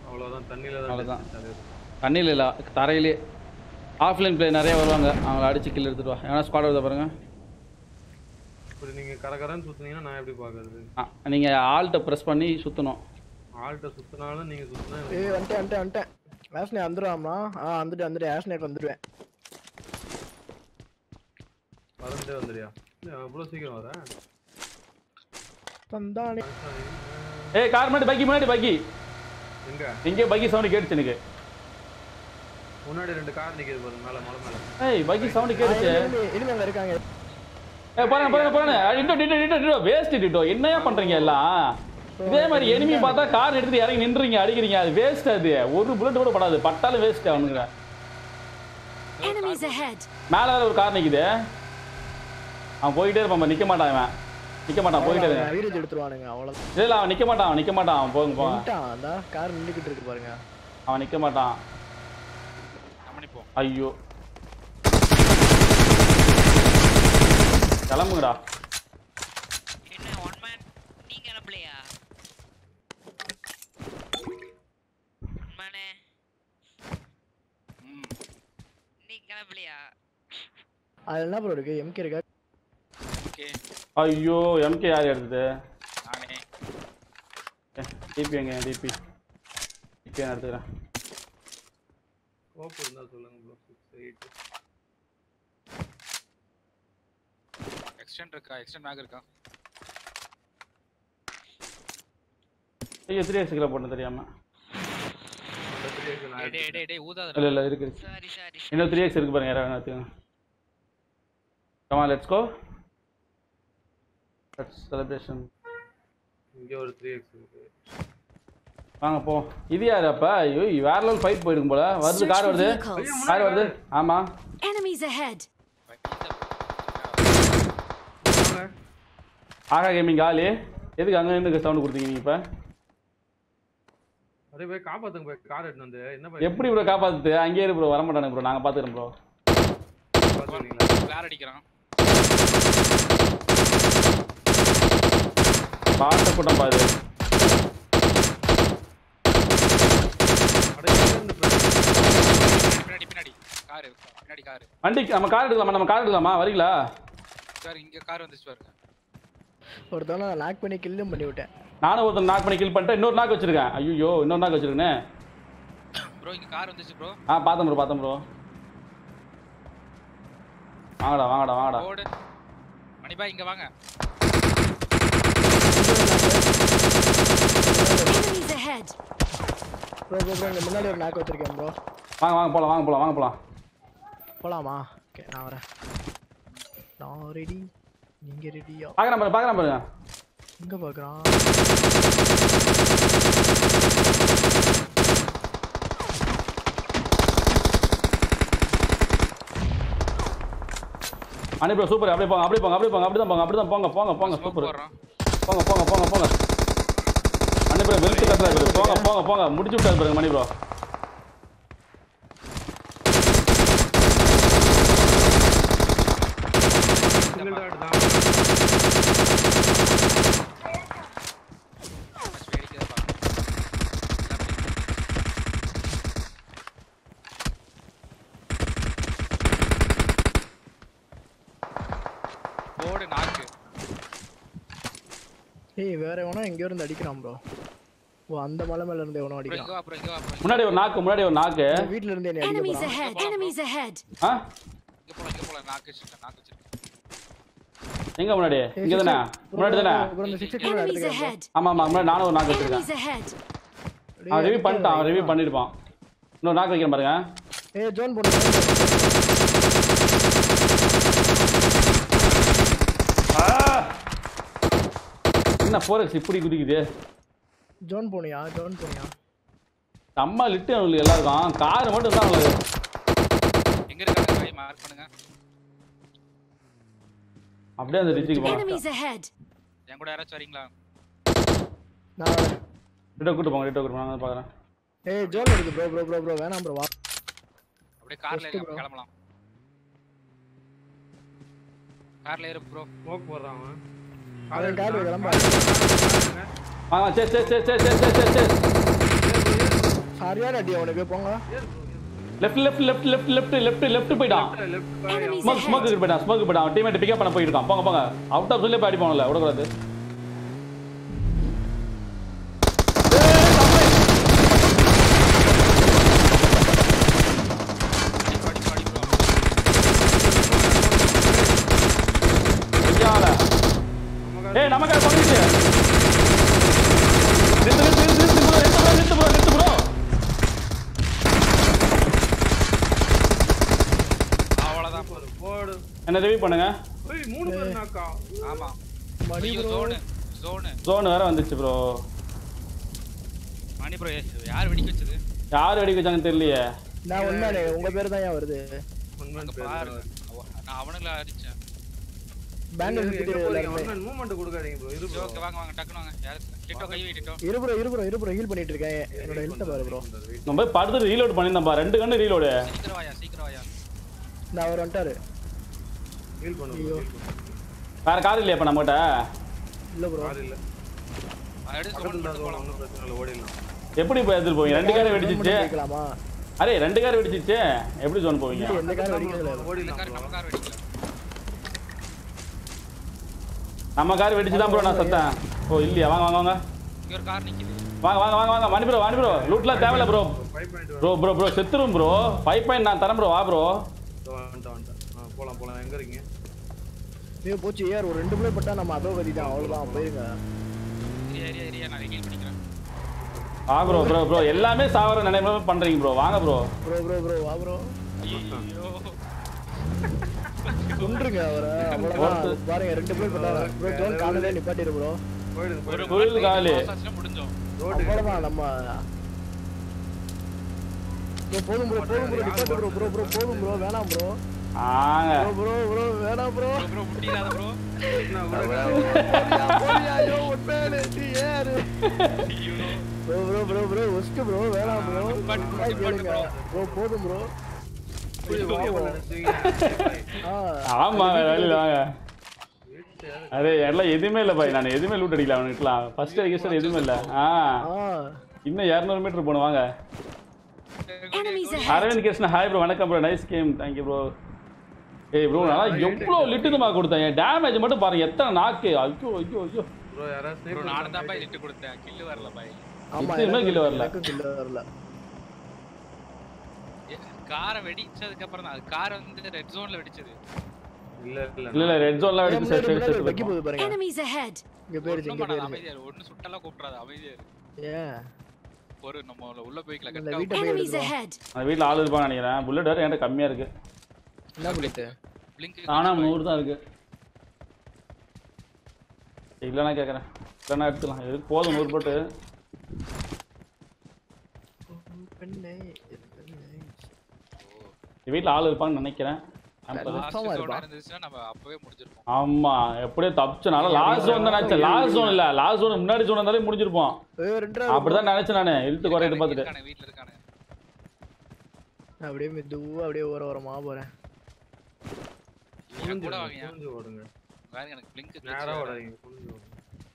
அவ்வளவுதான் தண்ணியில தான் அவ்வளவுதான். distance அது. தண்ணியில் இல்லை தரையிலே ஆஃப்லைன் பிளே நிறைய வருவாங்க அவங்கள அடிச்சு கில் எடுத்துட்டு வா ஏன்னா ஸ்குவாட் வருதா பாருங்க இப்படி நீங்க கரகரன்னு சுத்துனீங்கன்னா நான் எப்படி பாக்குறது ஆ, நீங்க ஆல்ட்ட ப்ரெஸ் பண்ணி சுத்தணும் ஆள்கிட்ட சுத்தினாலும் நீங்க சுத்தினா எனக்கு ஏய் வந்துட்டேன் வந்துட்டேன் வந்துட்டேன் ஆஷ்னே வந்துடுவாம்னா ஆ வந்துட்டு வந்துட்டு ஆஷ்னேக்கு வந்துடுவேன் மறந்துட்டே வந்துடுறியா இல்ல, அவ்வளவு சீக்கிரம் வர தந்தானே ஏய் கார் முன்னாடி பக்கி முன்னாடி பக்கி எங்க எங்கேயோ பக்கி சவுண்டு கேட்டுச்சு எனக்கு முன்னாடி ரெண்டு கார் நிக்குது பாருங்க மேல மலை மேல ஏய் பக்கி சவுண்டு கேட்டுச்சு இனிமே அங்க இருக்காங்க ஏய் பாருங்க பாருங்க பாருங்க ditto ditto ditto ditto waste ditto என்னையா பண்றீங்க எல்லாம் இதே மாதிரி எனிமி பார்த்தா கார் எடுத்துட்டு இறங்கி நின்றீங்க அடிக்கிறீங்க அது வேஸ்ட் அது ஒரு புல்லட் கூட படாது பட்டாலும் வேஸ்ட் அவனுங்க Enemies ahead! மேல வேற ஒரு கார் நிக்குது அவன் போயிட்டே இருப்பான் பாரு, நிக்க மாட்டான் அவன் நிக்க மாட்டான் போயிட்டே இருக்கான் வீரேஜ் எடுத்துருவானுங்க அவ்வளவுதான் இல்ல இல்ல அவன் நிக்க மாட்டான் அவன் நிக்க மாட்டான் அவன் போங்க போங்க வந்துட்டான் அந்த கார் நின்றுக்கிட்டு இருக்கு பாருங்க அவன் நிக்க மாட்டான் கவனிப்போம் ஐயோ கிளம்புங்கடா என்ன ஒன் மேன் நீங்க கிளம்பலையா ஒன் மேனே ம் நீ கிளம்பலையா அது என்ன ப்ரோ இருக்கு எம்கே இருக்கா ஓகே ஐயோ எம்கே யார் எடுத்தது நானே டிபி எங்க டிபி டிபி நான் எடுத்துக்கிறேன் கோப்பு இருந்தா சொல்லுங்க ப்ரோ சிக்ஸ் எயிட் எக்ஸ்டெண்ட் இருக்கா எக்ஸ்டெண்ட் மேக் இருக்கா ஐயோ த்ரீ எக்ஸ் கிலோ போட்டேன் தெரியாம டேய் டேய் டேய் டேய் ஊதாதடா இல்ல இல்ல இருக்கு இருக்கு. சாரி சாரி இன்னும் த்ரீ எக்ஸ் இருக்கு பாருங்க யாராவது எடுத்துக்கோங்க கமா லெட்ஸ் கோ செலிப்ரேஷன் இங்க ஒரு த்ரீ எக்ஸ் இருக்கு வாங்க போ இது யாரு அப்ப ஐயோ வேற லெவல் ஃபைட் போயிருக்கும் போல வருது Search கார் for வருது vehicles. கார் வருது ஆமா Enemies ahead! வாங்க. ஆகா கேமிங் ஆளு எதுக்கு அங்க இருந்து சவுண்ட் கொடுத்தீங்க நீங்க இப்ப அரே போய் காப்பாத்துங்க போய் கார் எடுத்து வந்து என்ன பண்ணி எப்படி ப்ரோ காப்பாத்துது அங்கேயே இரு ப்ரோ வர மாட்டானுங்க ப்ரோ நாங்க பாத்துக்கிறோம் ப்ரோ பாத்துக்கிறீங்களா கிளார் அடிக்கிறான் பாட்ட கூட்டம் பாரு அட எங்க இருந்து பே- பின்னாடி பின்னாடி காரு பின்னாடி காரு வண்டி நம்ம கார் எடுக்கலாமா நம்ம கார் எடுக்கலாமா வரீங்களா சார் இங்க கார் வந்துச்சு பாருங்க ஒருத்தவன லாக் பண்ணி கில்லும் பண்ணி விட்டேன் நானும் ஒருத்தன் நாக் பண்ணி கில் பண்ணிட்டேன் இன்னொரு நாக் வச்சிருக்கேன் ஐயோ இன்னொரு நாக் வச்சிருக்கேனே ப்ரோ இங்க கார் வந்துச்சு ப்ரோ ஆ பார்த்தேன் ப்ரோ பார்த்தேன் ப்ரோ வாங்கடா வாங்கடா வாங்கடா ஓடு மணிபா இங்க வாங்க Enemies ahead! Bro bro bro இங்க முன்னாடி ஒரு லாக் வச்சிருக்கேன் ப்ரோ வாங்க வாங்க போலாம் வாங்க போலாம் வாங்க போலாம் போலாமா ஓகே நான் வரேன் நான் ரெடி நீங்க ரெடியா பார்க்குறேன் பாருங்க பார்க்குறேன் பாருங்க எங்க பாக்குறான் அனி ப்ரோ சூப்பர் அப்படியே போங்க அப்படியே போங்க அப்படியே போங்க அப்படி தான் போங்க அப்படி தான் போங்க போங்க போங்க ஸ்மோக் சூப்பர் போடுறான் போங்க போங்க போங்க போங்க மணி ப்ரோ வெளுத்து கத்துறா ப்ரோ போங்க போங்க போங்க முடிச்சு விட்டாரு பாருங்க மணி ப்ரோ சிங்கிள் டாட் தான் வேடிக்கை தான் போடு நாக்கு ஏய் வேற எவனோ எங்கேயோ இருந்து அடிக்கிறான் ப்ரோ ஓ அந்த மலை மேல இருந்து எவனோ அப்புறம் அடிக்கிறான் இங்க வா அப்புறம் இங்க வா அப்புறம் முன்னாடி ஒரு நாக்கு முன்னாடி ஒரு நாக்கு இந்த வீட்ல இருந்து என்ன அடிக்க Enemies போறான் ahead! Enemies ahead! ஆ இங்க போலாம் இங்க போலாம் நாக்கு வச்சிருக்கேன் நாக்கு வச்சிருக்கேன் எங்க முன்னாடி இங்க தானே முன்னாடி தானே ப்ரோ இந்த சிக்ஸ் Enemies எடுத்துக்கிறேன் ahead! ஆமா ஆமா முன்னாடி நானும் ஒரு நாக்கு வச்சிருக்கேன் Enemies ahead! அவன் ரிவ்யூ பண்ணிட்டான் அவன் ரிவ்யூ பண்ணிருப்பான் இன்னொரு நாக்கு வைக்கிறேன் பாருங்க ஏய் ஜோன் போடு என்ன ஃபோர் எக்ஸ் இப்படி குதிக்குது ஜோன் போனியா ஜோன் போனியா செம்ம லிட்டு அவங்களுக்கு எல்லாருக்கும் கார் மட்டும் தான் அவங்களுக்கு எங்க இருக்காங்க கை மார்க் பண்ணுங்க அப்படியே அந்த டிச்சுக்கு போங்க Enemies ahead! என் கூட யாராச்சும் வரீங்களா நான் வரேன். ரிட்டோ கூட்டு போங்க ரிட்டோ கூட்டு போங்க நான் பார்க்குறேன் ஏய் ஜோன் இருக்கு ப்ரோ ப்ரோ ப்ரோ ப்ரோ வேணாம் ப்ரோ வா அப்படியே கார்ல First ஏறி bro. கிளம்பலாம் கார்ல ஏறு ப்ரோ ஸ்மோக் போடுறான் அவன் அவன் கார் கிளம்ப வாங்க சரி சரி சரி சரி சரி சரி சரி சரி சரியான அடி அவனுக்கு போங்க left left left left left left left போயிட்டான் left Enemies smoke smoke ahead. போயிட்டான் ஸ்மோக் போயிட்டான் அவன் டீமேட் பிக்கப் பண்ண போயிருக்கான் போங்க போங்க அவுட் ஆஃப் சொல்லி அடி போகல விடக்கூடாது அடி ப்ரோ அடி ப்ரோ எங்கேயால ஏய் நமக்கு அது பண்ணிச்சு நிறுத்து நிறுத்து நிறுத்து நிறுத்து நிறுத்து ப்ரோ நிறுத்து ப்ரோ அவ்வளவுதான் ப்ரோ போடு என்ன ரிவ்யூ பண்ணுங்க ஏய் மூணு பேர் நாக்கா ஆமா மணி ஐயோ bro. ஜோனு ஜோனு ஜோன் வேற வந்துச்சு ப்ரோ மணி ப்ரோ யார் வெடிக்க வச்சது யார் வெடி வச்சாங்கன்னு தெரியலையே நான் உண்மையானே உங்க பேர் தான் ஏன் வருது ஒன்மன் அங்க பாரு அவ- நான் அவனுங்கள அடிச்சேன் பேண்டல் எங்க சுத்திட்டு போறீங்க எல்லாருமே ஒன்மன் மூவ்மெண்ட் கொடுக்காதீங்க ப்ரோ இரு சரி, ப்ரோ ஓகே வாங்க வாங்க டக்குனு வாங்க யாரு டிட்டோ கை வை டிட்டோ இரு ப்ரோ இரு ப்ரோ இரு ப்ரோ ஹீல் பண்ணிட்டு இருக்கேன் என்னோட ஹெல்த் பாரு ப்ரோ நம்ம போய் படுத்து ரீலோட் பண்ணியிருந்தோம்ப்பா ரெண்டு கண்ணு ரீலோடு சீக்கிரம் வாயா சீக்கிரம் வாயா நான் அவர் வந்துட்டாரு ஹீல் பண்ணு ஐயோ. heal பண்ணு. வேற கார் இல்லையா இப்ப நம்மகிட்ட இல்ல ப்ரோ யாரும் இல்ல அவன் எடுத்து பக்கத்துல ஜோன் தான் மட்டும் போலாம் ஒன்றும் பிரச்சனை இல்லை ஓடிடலாம் எப்படி போய் எடுத்துட்டு போவீங்க ரெண்டு காரை வெடிச்சிச்சு வைக்கலாமா அரே ரெண்டு கார் வெடிச்சிச்சு எப்படி ஜோன் போவீங்க இல்ல, எந்த கார் வெடிக்கல இந்த ஓடிடலாம் கார் bro. நம்ம கார் வெடிக்கல நம்ம கார் வெடிச்சு தான் ப்ரோ நான் சத்தேன் ஓ இல்லையா வாங்க வாங்க வாங்க இங்க ஒரு கார் நிக்குது வாங்க வாங்க வாங்க வாங்க மணி ப்ரோ மணி ப்ரோ லூட்லாம் தேவையில்ல bro five point bro bro bro செத்துரும் ப்ரோ ஃபைவ் பாயிண்ட் நான் தரேன் ப்ரோ வா ப்ரோ வந்துட்டேன் வந்துட்டேன் ஆ போலாம் போலாம் எங்க இருக்கீங்க நீ போச்சு ஏர் ஒரு ரெண்டு பிள்ளை பட்டா நம்ம அதோ கதி தான் அவ்வளவுதான் போயிருங்க ஏரியா ஏரியா ஏரியா நான் ஹீல் பண்ணிக்கிறேன் வா ப்ரோ ப்ரோ ப்ரோ எல்லாமே சாவர நினைவு பண்றீங்க ப்ரோ வாங்க ப்ரோ ப்ரோ ப்ரோ ப்ரோ வா ப்ரோ ஐயோ கொன்றுங்க அவரை அவ்வளவுதான் பாருங்க ரெண்டு பிள்ளை பட்டா ப்ரோ ஜோன் காலையில நிப்பாட்டிரு ப்ரோ போயிடுங்க ஒரு போயிடுங்க புரியுது காலி. ஆச்சுன்னா முடிஞ்சோம் ரோட்டுக்கு அவ்வளவுதான் நம்ம ப்ரோ போதும் ப்ரோ போதும் ப்ரோ நிப்பாட்டு ப்ரோ ப்ரோ ப்ரோ போதும் ப்ரோ வேணாம் ப்ரோ ஆங்க ப்ரோ ப்ரோ ப்ரோ வேணாம் ப்ரோ ப்ரோ ப்ரோ முடியாத ப்ரோ நான் விட போறியா ஐயோ உண்மையானே நீ ஏறு ப்ரோ ப்ரோ ப்ரோ ப்ரோ ஒஸ்ட் ப்ரோ வேணாம் ப்ரோ நிப்பாட்டு, கேளுங்க நிப்பாட்டு ப்ரோ போதும் ப்ரோ போய் வாங்க நினைச்சீங்க ஆ ஆமா வெளியில வாங்க அரே எல்லாம் எதுவுமே இல்லை பாய் நான் எதுவுமே லூட் அடிக்கல அவனுக்குலாம் ஃபர்ஸ்ட் ரெஜிஸ்டர் எதுவுமே இல்லை ஆ ஆ இன்னும் இரநூறு மீட்டர் போகணும் வாங்க Enemies ahead. Aravind Krishnan hi bro வணக்கம் bro nice game thank you bro ஏய் ப்ரோ நான் எவ்வளோ லிட்டுமா கொடுத்தேன் என் டேமேஜ் மட்டும் பாருங்க எத்தனை நாக்கு ஐயோ ஐயோ ஐயோ ப்ரோ யாராவது ப்ரோ sniper நானும் தான் பாய் லிட்டு கொடுத்தேன் கில்லு வரல பாய் ஆமா இதுவுமே எனக்கு- kill வரல. எனக்கும் kill வரல காரை வெடிச்சதுக்கு அப்புறம் தான் கார் வந்து ரெட் ஜோன்ல வெடிச்சது இல்ல இல்ல இல்ல இல்ல ரெட் ஜோன்ல ஏன் அடிச்சு முன்னாடி செட் முன்னாடி செட் ஒரு வைக்க போகுது பாருங்க Enemies ahead. இங்க போயிருச்சு ஒண்ணும் இங்க பண்ணாத போயிருச்சு அமைதியா இரு. ஒண்ணும் சுட்டெல்லாம் கூப்பிடாத அமைதியா இரு. ஏன் ஒரு நம்ம உள்ள போய்க்கல இந்த கரெக்டா வீட்டை போய் Enemies எடுத்துருவோம் ahead. அந்த வீட்ல ஆள் இருப்பான்னு நினைக்கிறேன் புல்லட் வேற என்கிட்ட கம்மியா இருக்கு என்ன பண்ணிட்டு பிளிங்க் ஆனா நூறு தான் இருக்கு இல்லைன்னா கேட்குறேன் இல்லைன்னா எடுத்துக்கலாம் எதுக்கு போதும் நூறு போட்டு பெண்ணே வீட்டில் ஆள் இருப்பான்னு நினைக்கிறேன் லாஸ்ட் சுத்தமா இருப்பா. ஜோன் இருந்துச்சுன்னா நம்ம அப்பவே முடிஞ்சிருப்போம் ஆமா எப்படியோ தப்பிச்சனால லாஸ்ட் ஜோன் தான் நினைச்சேன் லாஸ்ட் ஜோன் இல்ல லாஸ்ட் ஜோன் முன்னாடி ஜோன் இருந்தாலே முடிஞ்சிருப்போம் ஏய், ரெண்டரை அப்படிதான் நினைச்சேன் நானு இழுத்து குறையிட்டு பார்த்துட்டு இருக்கானே வீட்ல இருக்கானே நான் அப்படியே மெதுவா அப்படியே ஓர ஓரமா போறேன் என் கூட வாங்க புரிஞ்சு ஓடுங்க பாருங்க எனக்கு பிளிங்க் நேரா ஓடாதீங்க புரிஞ்சு ஓடுங்க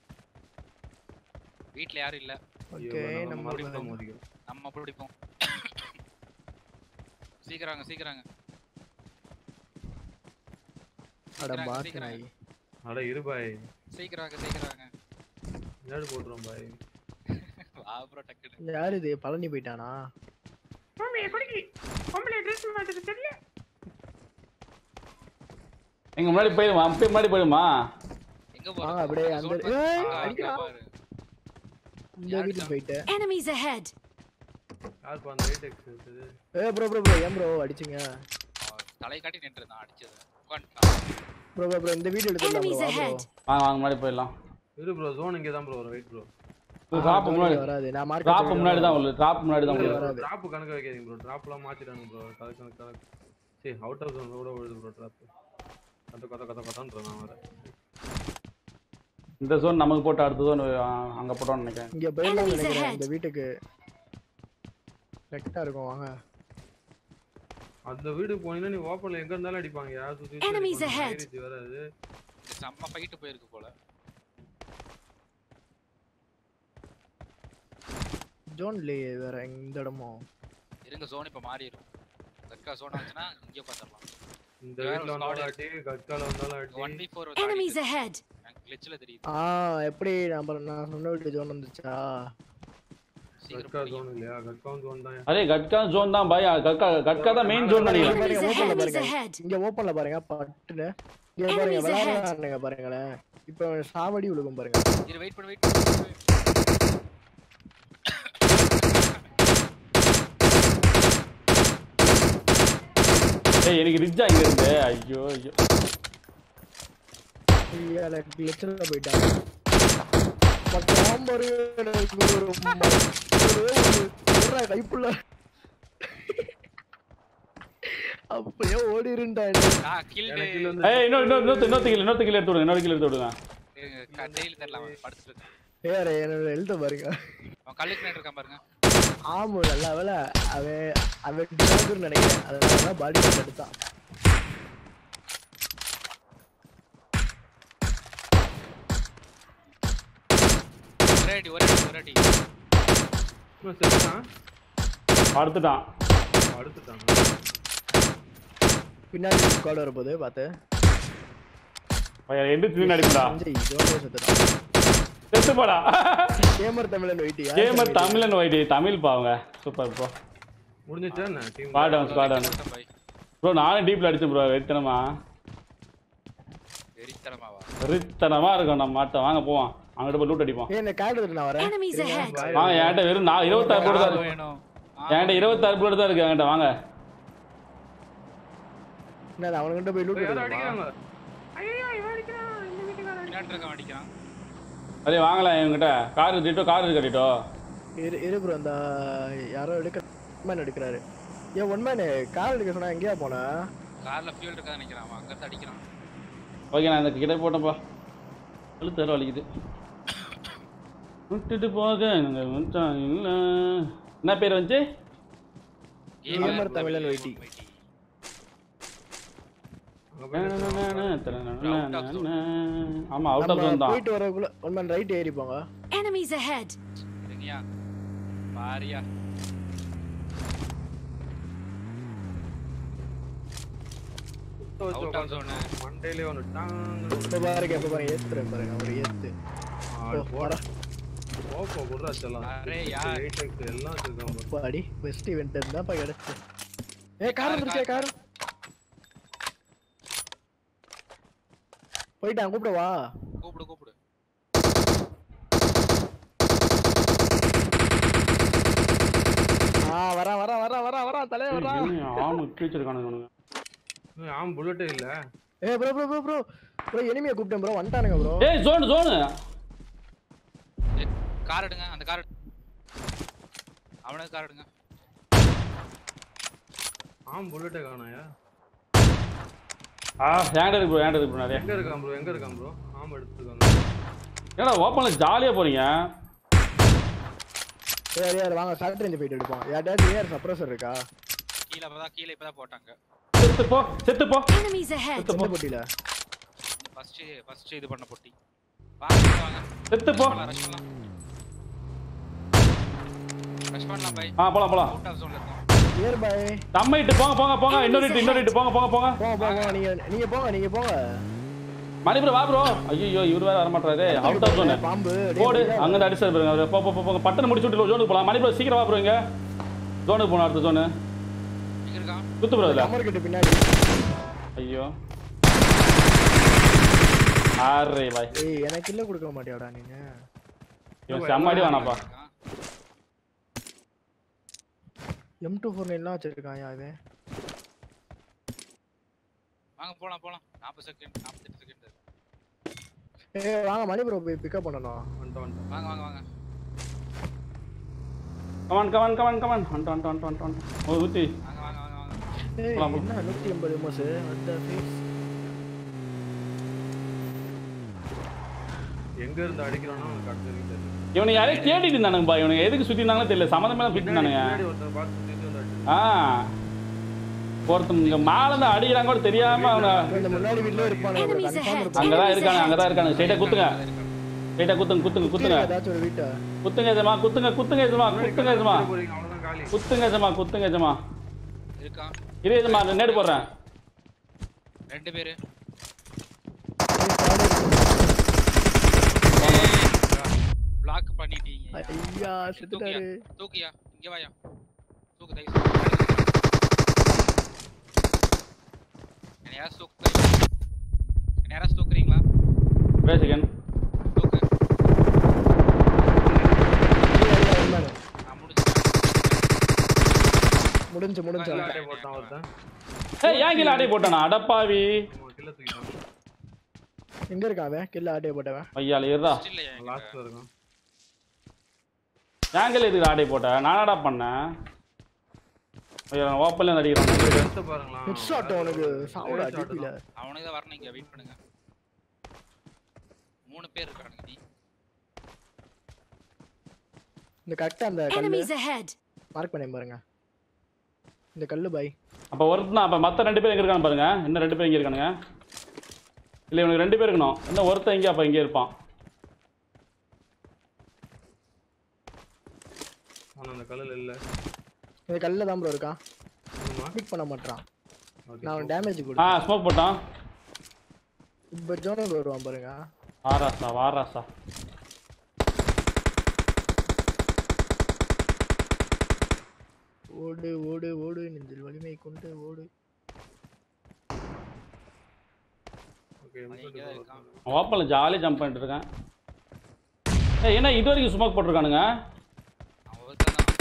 வீட்ல யாரும் இல்ல ஐயோ, ஓகே நம்ம நம்ம மறுபடியும் மோதிக்கிறோம் நம்ம பிடிப்போம் சீக்கிரங்க சீக்கிரங்க அட சீக்கிரம், மாட்டு சீக்கிரம். நாய் அட இரு பாய் சீக்கிரங்க சீக்கிரங்க முன்னாடி போட்டுரும் பாய் வா ப்ரோ டக்குனு யாரு இது பழனி போயிட்டானா எங்க முன்னாடி போயிடுமா அப்பயே முன்னாடி போயிடுமா எங்க வாங்க, போறது அப்படியே அந்த- Zone பாரு. ஏய், அங்க, அங்க அடிக்கிறான். பாரு. இந்த வீட்டுக்கு போயிட்டு Enemies ahead. யாருப்பா அந்த வெயிட் எக்ஸ் இருக்குது ஏ ப்ரோ ப்ரோ ப்ரோ ஏன் ப்ரோ அடிச்சிங்க அவன் தலை காட்டி நின்று இருந்தான் அடிச்சது உட்காந்துட்டான் ப்ரோ ப்ரோ ப்ரோ இந்த வீடியோ எடுத்துடலாம் Enemies ப்ரோ ahead. வாங்க வாங்க முன்னாடி போயிடலாம் இரு ப்ரோ ஜோன் இங்கே தான் ப்ரோ வரும் வெயிட் ப்ரோ டிராப் முன்னாடி வராது நான் மார்க் டிராப் முன்னாடி தான் உள்ளது டிராப் முன்னாடி தான் உள்ளது வராது. டிராப் கணக்கு வைக்காதீங்க ப்ரோ டிராப்லாம் மாத்திட்டாங்க ப்ரோ கணக்கு கணக்கு கணக்கு சரி அவுட் ஆஃப் ஜோன் கூட விழுது ப்ரோ டிராப் கத்த கத்த கத்த கத்தான்ற நான் வரேன் இந்த ஜோன் நமக்கு போட்டு அடுத்த ஜோன் அங்க போட்டோம்னு நினைக்கிறேன் இங்க போயிடலாம் Enemies நினைக்கிறேன் ahead. இந்த வீட்டுக்கு கரெக்டா இருக்கும் வாங்க அந்த வீடு போனீங்கன்னா நீ ஓப்பன்ல எங்க இருந்தாலும் அடிப்பாங்க யார் சுத்தி Enemies ahead. இது வராது செம்ம ஃபைட்டு போயிருக்கு போல ஜோன் இல்லையே வேற இந்த இடமும் இருங்க ஜோன் இப்ப மாறிடும் கட்கா ஜோன் ஆச்சுன்னா இங்கே உட்காந்துடலாம் இந்த வீட்ல வந்தாலும் அடி கட்கால வந்தாலும் ஒன் அடி பி ஃபோர் Enemies ahead! கிளிச்சில் தெரியுது ஆ எப்படி நம்ம நான் சொன்ன வீட்டு ஜோன் வந்துச்சா சீக்கிரம் கட்கா பிடிங்க. ஜோன் இல்லையா கட்காவும் ஜோன் தான் அரே கட்கா ஜோன் தான் பாய் கட்கா கட்கா தான் மெயின் ஜோன் நினைக்கிறேன் பாருங்க, Enemies open ல ahead! Enemies பாருங்க. ahead! இங்க ஓப்பன்ல பாருங்க பட்டுன்னு இங்க பாருங்க Enemies ahead. விளையாடுறானுங்க பாருங்களேன் இப்ப சாவடி விழுகும் பாருங்க இரு வெயிட் பண்ணு வெயிட் பண்ணு ஏய் எனக்கு ரிச்சா இங்க இருந்து ஐயோ ஐயோ ஐயால கிளிச்சல போயிட்டாங்க பட்டாம்பரு எனக்கு ஒரு ம- ஒரே ஒரு ஒரே கைப்புள்ள அப்படியே ஓடிருண்டா நான் கில் எனக்கு கீழ வந்து ஏய் இன்னொரு இன்னொரு இன்னொரு இன்னொரு கிலோ இன்னொரு கிலோ எடுத்து விடுங்க இன்னொரு கிலோ எடுத்து விடுங்க டெய்லி தெரியல அவன் படுத்துட்டு இருக்கான் வேற என்னோட எழுத பாருங்க அவன் கல்லுக்கு இருக்கான் பாருங்க ஆமா நல்ல வேலை அவன் அவன் டிராகர் நினைக்கிறேன் அதனால பாடி கார்டு எடுத்தான் ஒரே அடி ஒரே அடி ஒரே அடி இவன் செத்தான் படுத்துட்டான் அடுத்துட்டாங்க பின்னாடி ஸ்குவாட் வரப்போது பார்த்து பையன் எந்த திரும்பி அடிப்படா சஞ்சய் ஜோனே செத்துட்டான் செத்து போடா கேமர் தமிழன் வெயிட்டியா கேமர் தமிழன் ஒயிட்டி தமிழ் பாவங்க சூப்பர் ப்ரோ முடிஞ்சிச்சா என்ன team squad on squad on மொத்தம் பாய் ப்ரோ நானும் டீப்ல அடிச்சேன் ப்ரோ வெறித்தனமா வெறித்தனமாவா வெறித்தனமா இருக்கும் நம்ம மாட்டோம் வாங்க போவோம் அங்கிட்ட போய் லூட் அடிப்போம் ஏய் இந்த கார்டு எடுத்து நான் வரேன் Enemies ahead! வாங்க என்கிட்ட வெறும் நான் இருபத்தாறு புல்லட் தான் இருக்கு வேணும் என்கிட்ட இருபத்தாறு புல்லட் தான் இருக்கு என்கிட்ட வாங்க என்ன அவனுக்கிட்ட போய் லூட் யாரும் எடுக்கணுமா? அடிக்கிறாங்க ஐயோ இவன் அடிக்கிறான் இந்த வீட்டுக்காரன் பின்னாடி இருக்கான் அடிக்கிறான் அதே வாங்கலாம் இவங்கிட்ட கார் கட்டிட்டோ கார் கட்டிட்டோ இரு இரு ப்ரோ அந்த யாரோ எடுக்க மேன் எடுக்கிறாரு ஏன் ஒன் மேன் கார் எடுக்க சொன்னா எங்கேயா போன கார்ல ஃபியூல் இருக்கா நினைக்கிறான் அவன் அங்க இருந்து அடிக்கிறான் ஓகே நான் இந்த கிட்ட போட்டேன்ப்பா அழுத்து தர வலிக்குது விட்டுட்டு போக இந்த மச்சான் இல்ல என்ன பேர் வந்துச்சு Gamer தமிழன் வைட்டி. அங்க போய் ஆமா அவுட் ஆஃப் நம்ம ஜோன் தான் போயிட்டு வரக்குள்ள ஒன் மேன் ரைட் ஏறி போங்க Enemies ahead! இருங்கயா பாரியா சுத்த வச்சு அவுட் ஆஃப் உட்காந்து ஜோன் மண்டையிலே ஒன்று டாங்கு இப்ப பாருங்க இப்ப பாருங்க ஏத்துறேன் பாருங்க அவர் ஏத்து ஓ, வரா. ஓப்போ குடுறா செல்லாம் அரே யார் எயிட் எக்ஸ் எல்லாம் வச்சிருக்கான் பாரு. பாடி பெஸ்ட் இவெண்ட் இருந்தா கிடைச்சு ஏ கார் வந்துருச்சே கார் போயிட்டான் கூப்பிடவா கூப்பிடு கூப்பிடு ஆ வரா வரா வரா வரா வரா தலைய வரா ஆமா வச்சிருக்கானுங்க இவனுங்க. ஏய், ஆம் புல்லட்டே இல்ல ஏ bro bro bro bro bro எனிமியை கூப்பிட்டேன் ப்ரோ வந்துட்டானுங்க ப்ரோ ஏய் ஜோன் ஜோன் ஏய், கார் எடுங்க அந்த கார் அவனுக்கு கார் எடுங்க ஆம் புல்லட்டே காணாயா ஆ ஏன்டா இருக்கு ப்ரோ ஏன்டா இருக்கு bro நிறைய எங்க இருக்கான் ப்ரோ எங்க இருக்கான் ப்ரோ ஆம் எடுத்துருக்காங்க ஏடா ஓப்பன்ல ஜாலியா போறீங்க யார் யார் வாங்க ஷார்ட் ரேஞ்ச் போயிட்டு எடுப்போம் யார்ட்டாச்சும் ஏர் சப்ரஸர் இருக்கா கீழே இப்பதான் கீழே இப்பதான் போட்டாங்க செத்து போ செத்து போ Enemies ahead! எந்த பொட்டியில ஃபர்ஸ்ட் ஃபர்ஸ்ட் இது பண்ண பொட்டி வாங்க வாங்க செத்து போ ரஷ் பண்ணலாம் ரஷ் பண்ணலாம் பை ஆ போலாம் போலாம் அவுட் ஆஃப் ஜோன்ல இருக்கோம் நியர் பை தம்மைட்டு போங்க போங்க போங்க இன்னொரு இட்டு இன்னொரு இட்டு போங்க போங்க போங்க போங்க போங்க போங்க நீங்க நீங்க போங்க நீங்க போங்க மணி ப்ரோ வா ப்ரோ ஐயோ இவர் வேற வர மாட்டாரு அவுட் ஆஃப் ஜோன் பாம்பு போடு அங்க இருந்து அடிச்சு பாருங்க அவரு. போ போ போ, போங்க பட்டனை முடிச்சு விட்டு ஜோனுக்கு போலாம் மணி ப்ரோ சீக்கிரம் வா ப்ரோ இங்க ஜோனுக்கு போகணும் அடுத்த ஜோனு எங்க இருக்கான் சுத்து ப்ரோ இதுல கமர் கிட்ட பின்னாடி ஐயோ ஆறே பாய் ஏய் எனக்கு இல்ல கொடுக்க மாட்டியாடா நீங்க இவன் செம்மாடி வேணாப்பா இருக்கான். எம் டூ ஃபோர் நைன்லாம் வச்சிருக்கான் இது வாங்க போலாம் போலாம் நாற்பது செகண்ட் நாற்பத்தெட்டு செகண்ட் ஏய் வாங்க மணி ப்ரோ போய் பிக்கப் பண்ணணும் வந்துட்டு வந்துட்டு வாங்க வாங்க வாங்க கமான் கமான் கமான் கமான் வந்துட்டு வந்துட்டு வந்துட்டு வந்துட்டு வந்துட்டு ஒரு ஊத்தி வாங்க வாங்க வாங்க வாங்க ஏய் போலாம், என்ன நூத்தி எண்பது எம்எஸ் அந்த ஃபேஸ் எங்க இருந்து அடிக்கிறானோ அவனுக்கு அடுத்த வரைக்கும் தெரியல இவனுக்கு யாரையும் தேடிட்டு இருந்தானுங்க பா இவனுக்கு எதுக்கு சுத்தி இருந்தாங்களோ தெரியல சம்மந்தமே தான் பின்னாடி பிடிச்சிருந்தானுங்க பின்னாடி ஒருத்தன் பார்த்து சுத்திட்டு வந்து அடிச்சு ஆ ஒருத்தன் இங்க மேல இருந்து அடிக்கிறாங்க கூட தெரியாம அவன இந்த முன்னாடி வீட்ல இருப்பானுங்க Enemies கன்ஃபார்ம் ahead. இருப்பான் அங்கதான் இருக்கானு அங்கதான் இருக்கானு ஸ்ட்ரைட்டா குத்துங்க ரைட்டா குத்துங்க குத்துங்க குத்துங்க ஏதாச்சும் ஒரு வீட்டை குத்துங்க எஜமா குத்துங்க குத்துங்க எஜமா குத்துங்க எஜமா போறீங்க அவ்வளவுதான் காலி குத்துங்க எஜமா குத்துங்க எஜமா இருக்கான் இரு எஜமா நேடு போடுறேன் ரெண்டு பேரு ஏய், பிளாக் பண்ணிட்டீங்க ஐயா தூக்கியா செத்துட்டாரு தூக்கியா இங்க வாயா தூக்கு தயவு செய்து. என்னை யாராவது தூக்குறீங்களா என்னை யாராவது தூக்குறீங்களா ஒரே செகண்ட் தூக்கு ஐயா, ஐயா, உண்மையானு. நான் முடிச்சிட்டேன் முடிஞ்சு முடிஞ்சு கீழே அட்டை போட்டான் ஒருத்தன் ஏய் ஏன் கீழே அடை போட்டானா அடப்பாவி ஆமா, கீழே தூக்கிட்டான் எங்க இருக்கான் அவன் கில்ல ஆட்டே போட்டவன் ஐயால இருடா இல்லையா என்கிட்ட? லாஸ்ட்ல இருக்கான் ஏன் கீழே எதுக்கு அடை போட்ட நானடா பண்ணேன் ஐயா ஓப்பன்ல அடிக்கிறான் எடுத்து பாருங்களா ஹெட் ஷாட் அவனுக்கு சாவுடா Headshot டிபில தான். அவனுக்கு தான் வரணும் இங்க வெயிட் பண்ணுங்க மூணு பேர் இருக்கானுங்க நீ இந்த கரெக்டா அந்த கல்லு Enemies ahead! மார்க் பண்ணி பாருங்க இந்த கல்லு பாய் அப்போ ஒருத்தன் அப்போ மற்ற ரெண்டு பேர் எங்க இருக்கான்னு பாருங்க இன்னும் ரெண்டு பேர் இங்கே இருக்கானுங்க இல்லை இவனுக்கு ரெண்டு பேர் இருக்கணும் இன்னும் ஒருத்தன் இங்கே அப்போ இங்கே இருப்பான் ஆனா அந்த கல்லுல இல்ல இந்த கல்ல தான் ப்ரோ இருக்கான் ஆமா கிளிக் பண்ண மாட்டான் ஓகே நான் அவன் டேமேஜ் ஆ கொடுத்தேன் ஸ்மோக் போட்டான் இப்போ ஜோனுக்கு வருவான் பாருங்க வாராசா வாராசா ஓடு ஓடு ஓடு நெஞ்சில் வலிமை கொண்டு ஓடு ஓகே அவன் இங்க தான் இருக்கான் ஓப்பனில் ஜாலியாக ஜம்ப் பண்ணிட்டு இருக்கேன் ஏய் என்ன இது வரைக்கும் ஸ்மோக் போட்டிருக்கானுங்க அவன் ஒருத்தன் தான்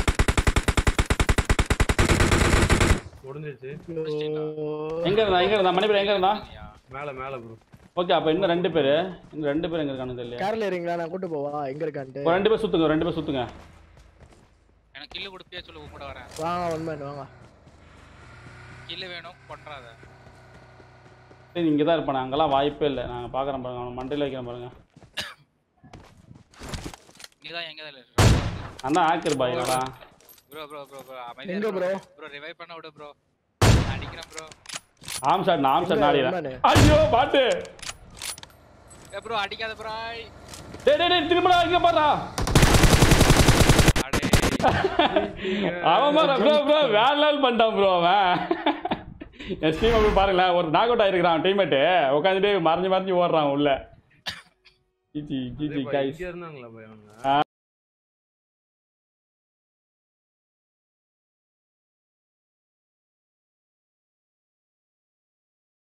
முடிஞ்சிருச்சு எங்கே இருந்தா எங்கே இருந்தா மணி பேர் எங்கே இருந்தா மேல மேல ப்ரோ ஓகே அப்போ இன்னும் ரெண்டு பேர் இன்னும் ரெண்டு பேர் எங்கே இருக்கானு தெரியல கார்ல ஏறீங்களா நான் கூட்டு போவா எங்க இருக்கான்ட்டு ஒரு ரெண்டு பேர் சுற்றுங்க ரெண்டு பேர் சுற்றுங்க எனக்கு கில்லு கொடுப்பியா சொல்லு உன் கூட வரேன் வாங்க உண்மை வாங்க கில்லு வேணும் பண்றாத சரி இங்கே தான் இருப்பானே அங்கெல்லாம் வாய்ப்பே இல்லை நாங்கள் பார்க்குறோம் பாருங்க அவன் மண்டையில் வைக்கிறேன் பாருங்க நீ தான் எங்க தான் நான் தான் ஆக்கர் பாய்ங்களா ப்ரோ ப்ரோ ப்ரோ ப்ரோ எங்க bro? ப்ரோ ரிவைவ் பண்ண விடு ப்ரோ அடிக்கிறேன் ப்ரோ ஆம் சார் நான் ஆம் சார் எங்க நாடிறேன் உண்மையானு? ஐயோ பாட்டு ஏ ப்ரோ அடிக்காத ப்ரோ டேய் டேய் டேய் திரும்படா இங்கே பாருடா அடே அவன் பாரு ப்ரோ ப்ரோ வேற லெவல் பண்ணிட்டான் ப்ரோ அவன் என் டீம் அப்படி பாருங்களேன் ஒரு நாக் அவுட் ஆயிருக்கிறான் டீம்மேட்டு உட்காந்துட்டு மறைஞ்சு மறைஞ்சு ஓடுறான் உள்ள ஜிஜி ஜிஜி இங்க கைஸ் இருந்தாங்களா போய் அவங்க